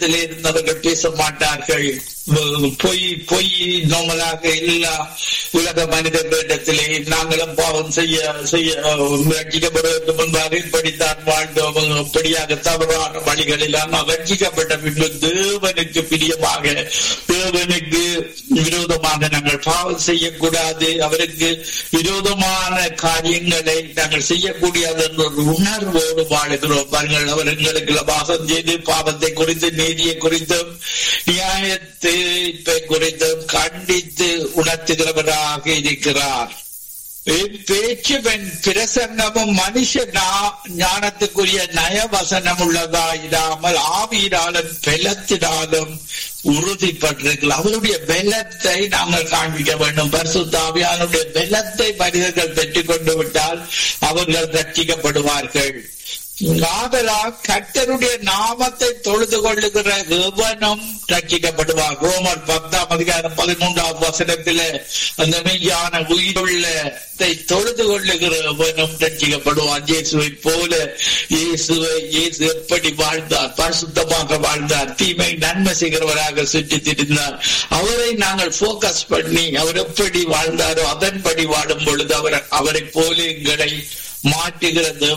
இடத்திலே இருந்தவர்கள் பேச மாட்டார்கள் பொய் பொய் நோமலாக எல்லா உலக மனிதர்களிடத்திலே நாங்களும் பாவம் செய்ய செய்ய ரட்சிக்கப்படுவதற்கு முன்பாக இப்படித்தான் வாழ்ந்தோம் இப்படியாக தவறான வழிகளெல்லாம் ரட்சிக்கப்பட்ட பின்பு தேவனுக்கு பிரியமாக தேவனுக்கு விரோதமாக நாங்கள் பாவம் செய்யக்கூடாது அவருக்கு விரோதமான காரியங்களை நாங்கள் செய்யக்கூடாது என்ற ஒரு உணர்வோடு வாழுகிறோம் பாருங்கள் அவர் எங்களுக்கு வாசம் செய்து பாவத்தை குறித்து நீதியை குறித்தும் நியாயத்தை குறித்தும் கண்டித்து உணர்த்துகிறவராக இருக்கிறார் பேச்சு பெண் பிரசங்கமும் மனுஷ ஞானத்துக்குரிய நயவசனம் உள்ளதா இல்லாமல் ஆவியினாலும் பெலத்தினாலும் உறுதிப்பட்டிருக்கலாம் அவருடைய பெலத்தை நாங்கள் காண்பிக்க வேண்டும் பரிசுத்தாவியானுடைய பெலத்தை மனிதர்கள் பெற்றுக் கொண்டு விட்டால் அவர்கள் ரட்சிக்கப்படுவார்கள் ஆதலா கர்த்தருடைய நாமத்தை தொழுது கொள்ளுகிற எவனும் ரட்சிக்கப்படுவார் ரோமர் பத்தாம் அதிகாரம் பதிமூன்றாம் வசனத்தில அந்த மெய்யான உயிருள்ளத்தை தொழுது கொள்ளுகிற எவனும் ரட்சிக்கப்படுவான் இயேசுவை போல இயேசுவை இயேசு எப்படி வாழ்ந்தார் பரிசுத்தமாக வாழ்ந்தார் தீமை நன்மை செய்கிறவராக சுற்றி திரிந்தார் அவரை நாங்கள் போக்கஸ் பண்ணி அவர் எப்படி வாழ்ந்தாரோ அதன்படி வாழும் பொழுது அவர் அவரை போல எங்களை மாற்றுகிறது